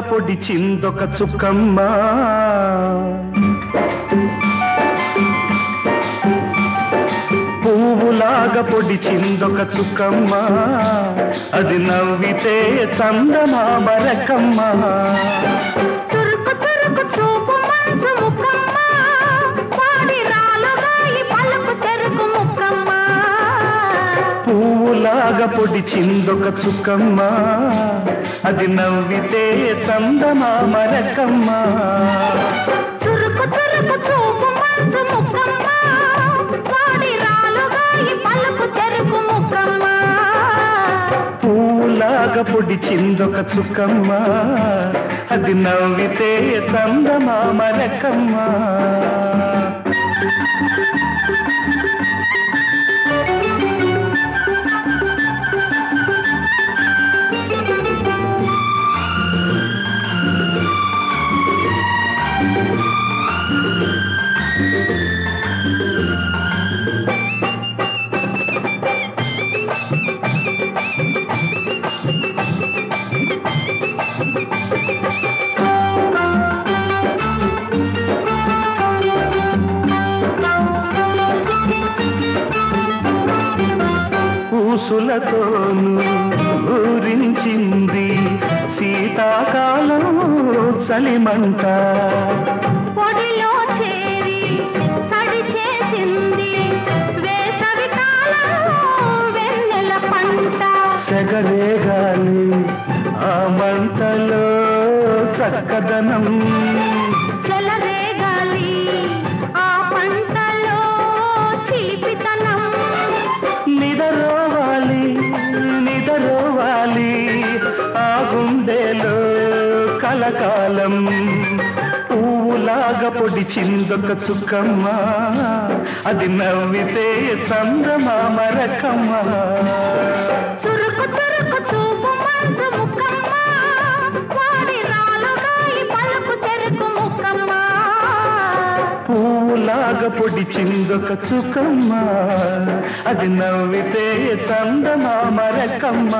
పొడి చిందొక చుక్కమ్మ పువ్వులాగా పొడి చిందొక చుక్కమ్మ అది నవ్వితే చందమామ రకమ్మ చురుకు చురుకు చూపు మంచు ముక్కమ్మ పాడి రాలుగాయి పలుకు చెరుకు ముక్కమ్మ పువ్వులాగా పొడి చిందొక చుక్కమ్మ అది నవ్వితే చందమామ రకమ్మ చురుకు చురుకు చూపు మంచు ముక్కమ్మ పాడి రాలుగాయి పలుకు చెరుకు ముక్కమ్మ పూలాగా పొడి చిందొక చుక్కమ్మ అది నవ్వితే చందమామ రకమ్మ ఊసులతోను ఊరించింది శీతాకాలం చలిమంట పొడిలో చేరి తడి చేసింది వేసవి కాలం వెన్నెల పంట సెగరేగాలి ఆ మంటలో చక్కదనం చెలరేగాలి ఆ పంటలో చీపితనం నిదరోవాలి నిదరోవాలి ఆ గుండెలో కలకాలం పువ్వులాగా పొడి చిందొక చుక్కమ్మ అది నవ్వితే చందమామ రకమ్మ చురుకు చురుకు చూపు మంచు ముక్కమ్మ వాడి రాలుగాయి పలుకు చెరుకు ముక్కమ్మ పువ్వులాగా పొడి చిందొక చుక్కమ్మ అది నవ్వితే చందమామ రకమ్మ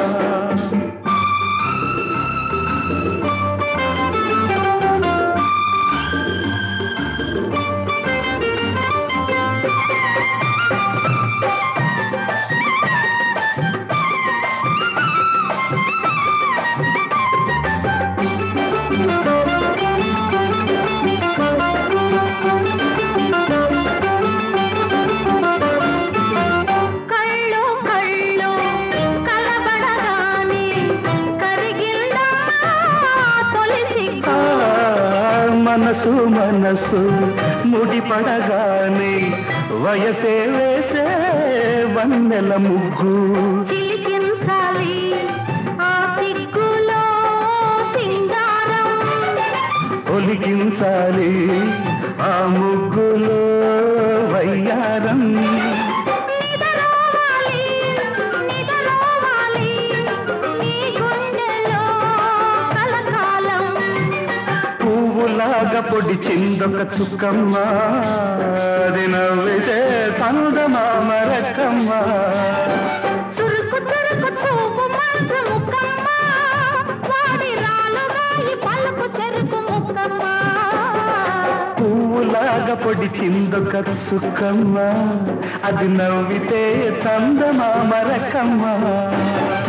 కళ్ళు కళ్ళు కలబడగానే కరిగిందా తొలి సిగ్గు ఆ, మనసు మనసు ముడిపడగానే వయసే వేసే వన్నెల ముగ్గు చిలికించాలి ఆ సిగ్గులో సింగారం ఒలికించాలి ఆ ముగ్గులో వయ్యారం నిదరోవాలి నిదరోవాలి నీ గుండెలో కలకాలం పువ్వులాగా పొడి చిందొక చుక్కమ్మ అది నవ్వితే చందమామ రకమ్మ చురుకు చురుకు చూపు మంచు ముక్కమ్మ వాడి రాలుగాయి పలుకు చెరుకు ముక్కమ్మ పువ్వులాగా పొడి చిందొక చుక్కమ్మ అది నవ్వితే చందమామ రకమ్మ